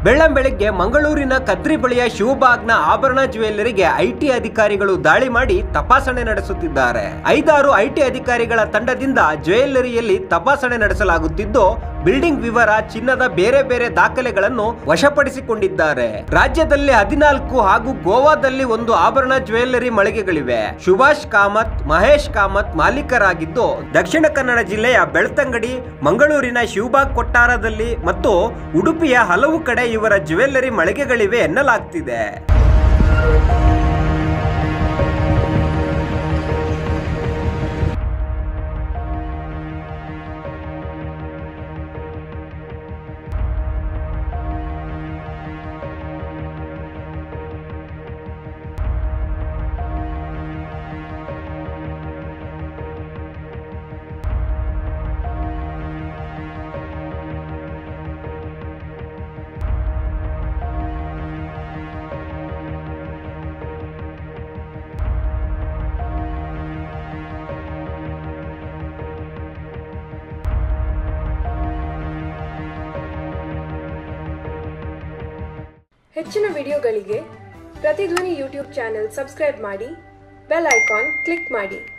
ಬೆಳ್ಳಂಬೆಳಿಗ್ಗೆ ಮಂಗಳೂರಿನ ಕದ್ರಿ ಬಳಿಯ ಶಿವಬಾಗ್ನ ಆಭರಣ ಜ್ಯುವೆಲ್ಲರಿಗೆ ಐಟಿ ಅಧಿಕಾರಿಗಳು ದಾಳಿ ಮಾಡಿ ತಪಾಸಣೆ ನಡೆಸುತ್ತಿದ್ದಾರೆ ಐದಾರು ಐಟಿ ಅಧಿಕಾರಿಗಳ ತಂಡದಿಂದ ಜ್ಯುವೆಲ್ಲರಿಯಲ್ಲಿ ತಪಾಸಣೆ ನಡೆಸಲಾಗುತ್ತಿದ್ದು ಬಿಲ್ಡಿಂಗ್ ವಿವರ ಚಿನ್ನದ ಬೇರೆ ಬೇರೆ ದಾಖಲೆಗಳನ್ನು ವಶಪಡಿಸಿಕೊಂಡಿದ್ದಾರೆ ರಾಜ್ಯದಲ್ಲಿ ಹದಿನಾಲ್ಕು ಹಾಗೂ ಗೋವಾದಲ್ಲಿ ಒಂದು ಆಭರಣ ಜ್ಯುವೆಲ್ಲರಿ ಮಳಿಗೆಗಳಿವೆ ಸುಭಾಷ್ ಕಾಮತ್ ಮಹೇಶ್ ಕಾಮತ್ ಮಾಲೀಕರಾಗಿದ್ದು ದಕ್ಷಿಣ ಕನ್ನಡ ಜಿಲ್ಲೆಯ ಬೆಳ್ತಂಗಡಿ ಮಂಗಳೂರಿನ ಶಿವಬಾಗ್ ಕೊಟ್ಟಾರದಲ್ಲಿ ಮತ್ತು ಉಡುಪಿಯ ಹಲವು ಕಡೆ ಇವರ ಜ್ಯುವೆಲ್ಲರಿ ಮಳಿಗೆಗಳಿವೆ ಎನ್ನಲಾಗ್ತಿದೆ ಹೆಚ್ಚಿನ ವಿಡಿಯೋಗಳಿಗೆ ಪ್ರತಿಧ್ವನಿ ಯೂಟ್ಯೂಬ್ ಚಾನೆಲ್ ಸಬ್ಸ್ಕ್ರೈಬ್ ಮಾಡಿ ಬೆಲ್ ಐಕಾನ್ ಕ್ಲಿಕ್ ಮಾಡಿ